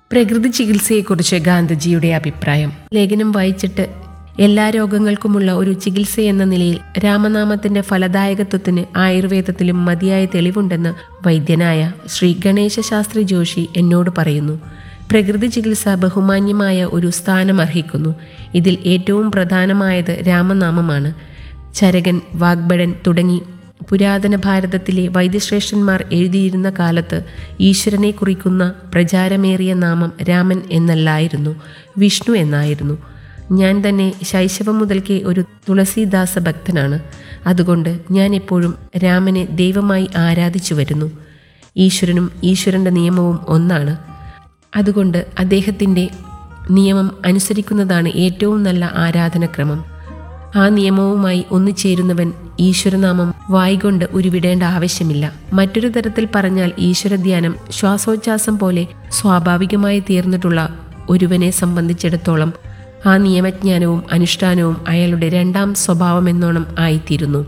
പ്രകൃതി ചികിത്സയെക്കുറിച്ച് ഗാന്ധിജിയുടെ അഭിപ്രായം ലേഖനം വായിച്ചിട്ട് എല്ലാ രോഗങ്ങൾക്കുമുള്ള ഒരു ചികിത്സ എന്ന നിലയിൽ രാമനാമത്തിന്റെ ഫലദായകത്വത്തിന് ആയുർവേദത്തിലും മതിയായ തെളിവുണ്ടെന്ന് വൈദ്യനായ ശ്രീ ഗണേശ ശാസ്ത്രി ജോഷി എന്നോട് പറയുന്നു പ്രകൃതി ചികിത്സ ബഹുമാന്യമായ ഒരു സ്ഥാനം അർഹിക്കുന്നു ഇതിൽ ഏറ്റവും പ്രധാനമായത് രാമനാമമാണ് ചരകൻ വാഗ്ഭടൻ തുടങ്ങി പുരാതന ഭാരതത്തിലെ വൈദ്യശ്രേഷ്ഠന്മാർ എഴുതിയിരുന്ന കാലത്ത് ഈശ്വരനെ കുറിക്കുന്ന പ്രചാരമേറിയ നാമം രാമൻ എന്നല്ലായിരുന്നു വിഷ്ണു എന്നായിരുന്നു ഞാൻ തന്നെ ശൈശവം മുതൽക്കേ ഒരു തുളസീദാസ ഭക്തനാണ് അതുകൊണ്ട് ഞാൻ എപ്പോഴും രാമനെ ദൈവമായി ആരാധിച്ചു വരുന്നു ഈശ്വരനും ഈശ്വരൻ്റെ നിയമവും ഒന്നാണ് അതുകൊണ്ട് അദ്ദേഹത്തിൻ്റെ നിയമം അനുസരിക്കുന്നതാണ് ഏറ്റവും നല്ല ആരാധനക്രമം ആ നിയമവുമായി ഒന്നുചേരുന്നവൻ ഈശ്വരനാമം വായികൊണ്ട് ഉരുവിടേണ്ട ആവശ്യമില്ല മറ്റൊരു തരത്തിൽ പറഞ്ഞാൽ ഈശ്വരധ്യാനം ശ്വാസോച്ഛ്വാസം പോലെ സ്വാഭാവികമായി തീർന്നിട്ടുള്ള ഒരുവനെ സംബന്ധിച്ചിടത്തോളം ആ നിയമജ്ഞാനവും അനുഷ്ഠാനവും അയാളുടെ രണ്ടാം സ്വഭാവമെന്നോണം ആയിത്തീരുന്നു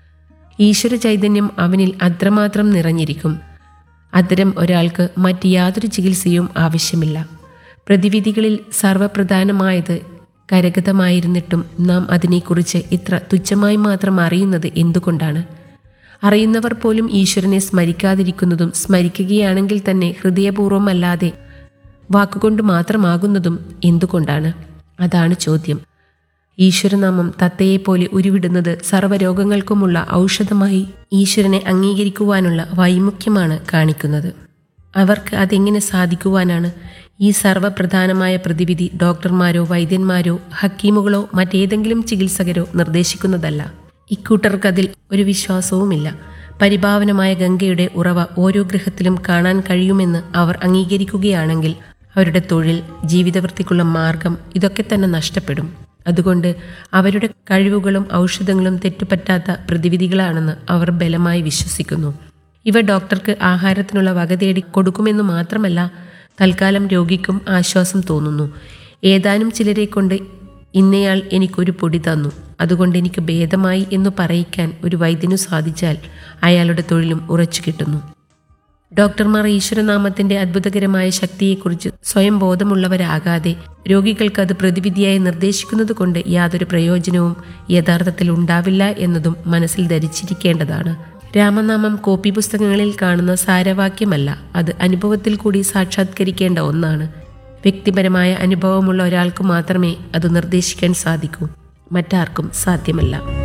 ഈശ്വര ചൈതന്യം അവനിൽ അത്രമാത്രം നിറഞ്ഞിരിക്കും അത്തരം ഒരാൾക്ക് മറ്റ് യാതൊരു ചികിത്സയും ആവശ്യമില്ല പ്രതിവിധികളിൽ സർവപ്രധാനമായത് കരഗതമായിരുന്നിട്ടും നാം അതിനെക്കുറിച്ച് ഇത്ര തുച്ഛമായി മാത്രം അറിയുന്നത് എന്തുകൊണ്ടാണ് അറിയുന്നവർ പോലും ഈശ്വരനെ സ്മരിക്കാതിരിക്കുന്നതും സ്മരിക്കുകയാണെങ്കിൽ തന്നെ ഹൃദയപൂർവ്വമല്ലാതെ വാക്കുകൊണ്ട് മാത്രമാകുന്നതും എന്തുകൊണ്ടാണ് അതാണ് ചോദ്യം ഈശ്വരനാമം തത്തയെപ്പോലെ ഉരുവിടുന്നത് സർവ്വരോഗങ്ങൾക്കുമുള്ള ഔഷധമായി ഈശ്വരനെ അംഗീകരിക്കുവാനുള്ള വൈമുഖ്യമാണ് കാണിക്കുന്നത് അവർക്ക് അതെങ്ങനെ സാധിക്കുവാനാണ് ഈ സർവ്വപ്രധാനമായ പ്രതിവിധി ഡോക്ടർമാരോ വൈദ്യന്മാരോ ഹക്കീമുകളോ മറ്റേതെങ്കിലും ചികിത്സകരോ നിർദ്ദേശിക്കുന്നതല്ല ഇക്കൂട്ടർക്കതിൽ ഒരു വിശ്വാസവുമില്ല പരിഭാവനമായ ഗംഗയുടെ ഉറവ ഓരോ ഗൃഹത്തിലും കാണാൻ കഴിയുമെന്ന് അവർ അംഗീകരിക്കുകയാണെങ്കിൽ അവരുടെ തൊഴിൽ ജീവിതവൃത്തിക്കുള്ള മാർഗം ഇതൊക്കെ തന്നെ നഷ്ടപ്പെടും അതുകൊണ്ട് അവരുടെ കഴിവുകളും ഔഷധങ്ങളും തെറ്റുപറ്റാത്ത പ്രതിവിധികളാണെന്ന് അവർ ബലമായി വിശ്വസിക്കുന്നു ഇവ ഡോക്ടർക്ക് ആഹാരത്തിനുള്ള വക തേടി കൊടുക്കുമെന്ന് മാത്രമല്ല തൽക്കാലം രോഗിക്കും ആശ്വാസം തോന്നുന്നു ഏതാനും ചിലരെ കൊണ്ട് ഇന്നയാൾ എനിക്കൊരു പൊടി തന്നു അതുകൊണ്ട് എനിക്ക് ഭേദമായി എന്ന് പറയിക്കാൻ ഒരു വൈദ്യനു സാധിച്ചാൽ അയാളുടെ തൊഴിലും ഉറച്ചു കിട്ടുന്നു ഡോക്ടർമാർ ഈശ്വരനാമത്തിന്റെ അത്ഭുതകരമായ ശക്തിയെക്കുറിച്ച് സ്വയം ബോധമുള്ളവരാകാതെ രോഗികൾക്ക് അത് പ്രതിവിധിയായി നിർദ്ദേശിക്കുന്നത് കൊണ്ട് യാതൊരു പ്രയോജനവും യഥാർത്ഥത്തിൽ ഉണ്ടാവില്ല എന്നതും മനസ്സിൽ ധരിച്ചിരിക്കേണ്ടതാണ് രാമനാമം കോപ്പി പുസ്തകങ്ങളിൽ കാണുന്ന സാരവാക്യമല്ല അത് അനുഭവത്തിൽ കൂടി സാക്ഷാത്കരിക്കേണ്ട ഒന്നാണ് വ്യക്തിപരമായ അനുഭവമുള്ള ഒരാൾക്ക് മാത്രമേ അത് നിർദ്ദേശിക്കാൻ സാധിക്കൂ മറ്റാർക്കും സാധ്യമല്ല